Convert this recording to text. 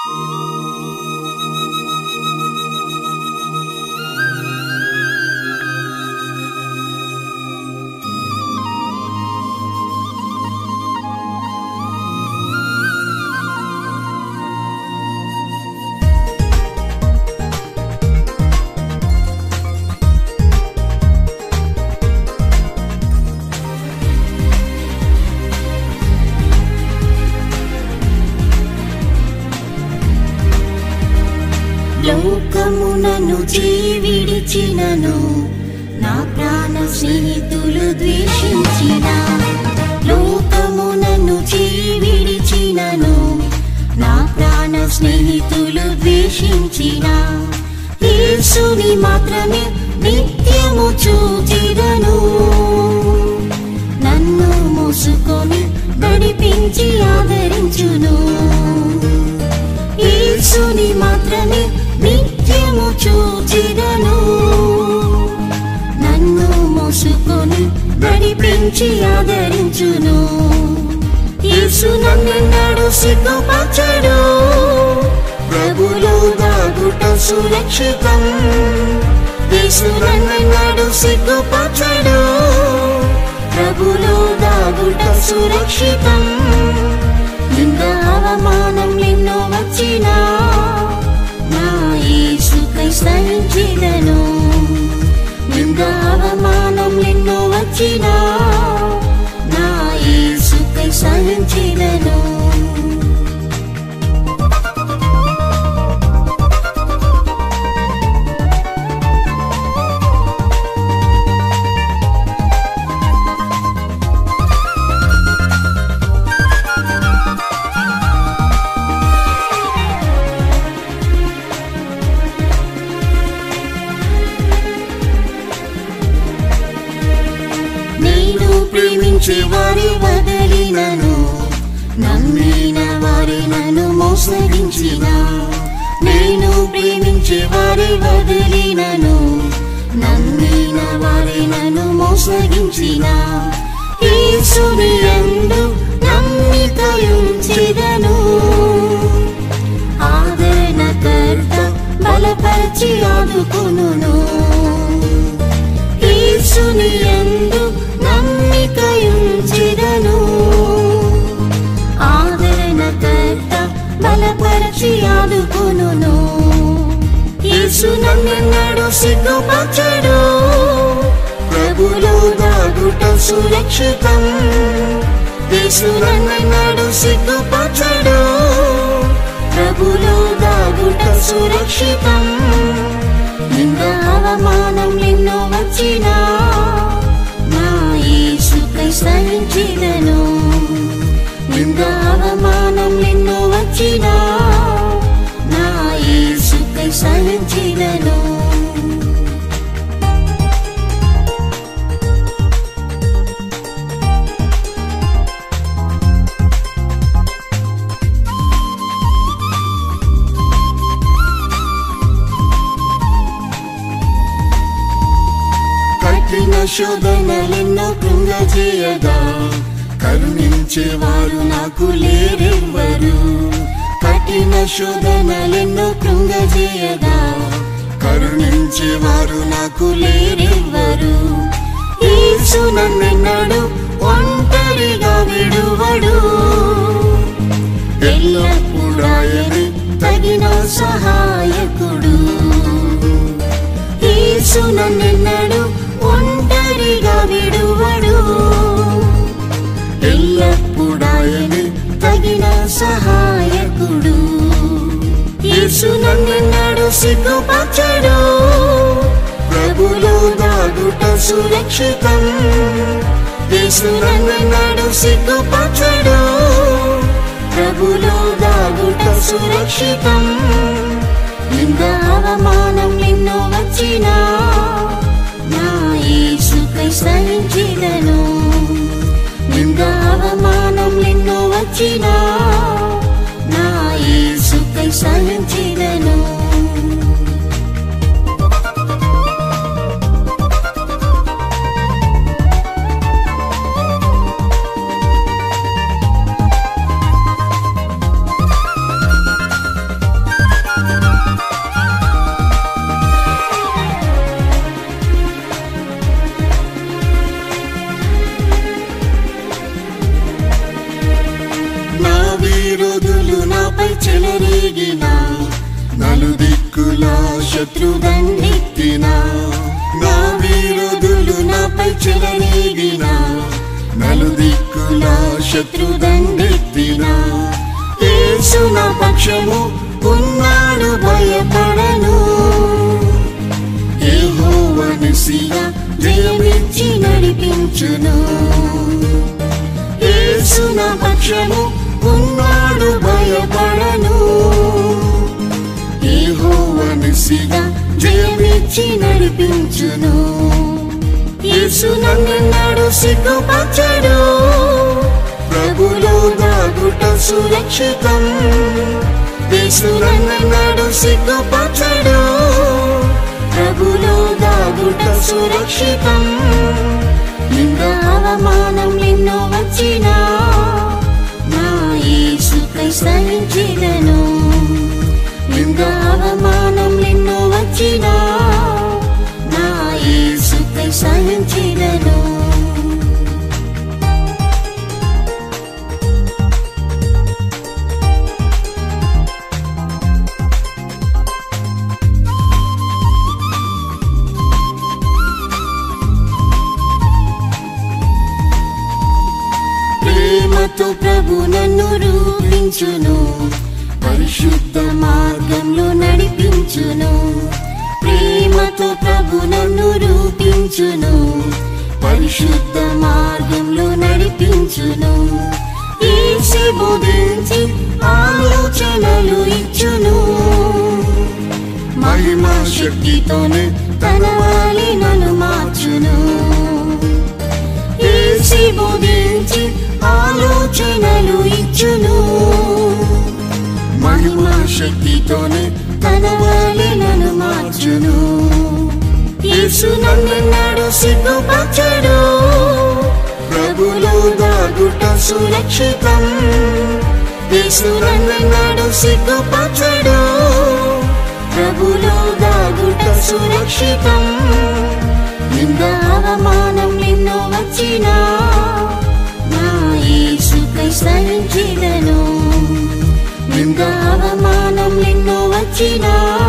లోకమునను జీవిడిచినను నా ప్రాణ స్నేహితులు ద్వేషించిన లోకమునను జీవిడిచినను నా ప్రాణ స్నేహితులు ద్వేషించిన యేసుని మాత్రమే నిత్యము చూచిదను నన్ను మోసుకొని నడిపించి ఆదరించును యేసుని మాత్రమే నిత్యము చూచిదను నన్ను మోసుకొని నడిపించి ఆదరించును యేసు నన్నెన్నడు సిగ్గుపరచడు ప్రభులో దాగుట సురక్షితం యేసు నన్నెన్నడు సిగ్గుపరచడు ప్రభులో దాగుట సురక్షితం నింద అవమానం నిన్నో వచ్చినా నా యేసుకై సహించిదను నింద అవమానం నిన్నో వచ్చినా నా యేసుకై సహించిదను నేను ప్రేమించే వారి వదలినను నమ్మిన వారి నన్ను మోసగించిన నేను ప్రేమించే వారి వదలినను నమ్మిన వారి నన్ను మోసగించిన యేసుని యందు నమ్మికయుంచెదను ఆదరణకర్త బలపరిచి ఆదుకొనును యేసుని యందు నమ్మికయుంచెదను ఆదరణకర్త బలపరిచి ఆదుకొనును యేసు నన్నెన్నడు సిగ్గుపరచడు ప్రభులో దాగుట సురక్షితం యేసు నన్నెన్నడు సిగ్గుపరచడు ప్రభులో దాగుట సురక్షితం నింద అవమానం నిన్నో వచ్చినా నా యేసుకై సహించిదను నింద అవమానం నిన్నో వచ్చినా నా యేసుకై సహించిదను కఠిన శోధనలెన్నో కృంగజేయగా కరుణించేవారు నాకు లేరెవ్వరు కఠిన శోధనలెన్నో కృంగజేయగా కరుణించేవారు నాకు లేరెవ్వరు యేసు నన్నెన్నడు ఒంటరిగా విడువడు ఎల్లప్పుడూ ఆయనే తగిన సహాయకుడు యేసు నన్నెన్నడు ఒంటరిగా విడువడు ఎల్లప్పుడాయని తగిన సహాయకుడు యేసు నన్నెన్నడు సిగ్గుపరచడు ప్రభులో దాగుట సురక్షితం యేసు నన్నెన్నడు సిగ్గుపరచడు ప్రభులో దాగుట సురక్షితం నింద అవమానం నిన్నో వచ్చినా నా యేసుకై సహించిదను నింద అవమానం నిన్నో వచ్చినా నా యేసుకై సహించిదను చెలరేగిన నలుదిక్కుల శత్రుదండెత్తిన నా విరోధులు నాపై చెలరేగిన నలుదిక్కుల శత్రుదండెత్తిన యేసు నా పక్షము ఉన్నాడు భయపడను యెహోవానిసియా జయమిచ్చి నడిపించును యేసు నా పక్షము ఉన్నాడు భయపడను యెహోవానిసియా జయమిచ్చి నడిపించును యేసు నన్నెన్నడు సిగ్గుపరచడు ప్రభులో దాగుట సురక్షితం యేసు నన్నెన్నడు సిగ్గుపరచడు ప్రభులో దాగుట సురక్షితం నింద అవమానం నిన్నో వచ్చినా నా యేసుకై సహించిదను నింద అవమానం నిన్నో వచ్చినా నా యేసుకై సహించిదను ప్రేమతో ప్రభు నన్ను రూపించును పరిశుద్ధ మార్గంలో నడిపించును ప్రేమతో ప్రభు నన్ను రూపించును పరిశుద్ధ మార్గంలో నడిపించును ఏసి బోధించి ఆలోచనలు ఇచ్చును మహిమ శక్తితోనే తన వాలి నన్ను మార్చును ఏసి బోధించి ఆలోచనలు ఇచ్చును మహిమ శక్తితోనే తన వాలి నన్ను మార్చును యేసు నన్నెన్నడు సిగ్గుపరచడు ప్రభులో దాగుట సురక్షితం యేసు నన్నెన్నడు సిగ్గుపరచడు ప్రభులో దాగుట సురక్షితం నింద అవమానం నిన్నో వచ్చినా నా యేసుకై సహించిదను నింద అవమానం నిన్నో వచ్చినా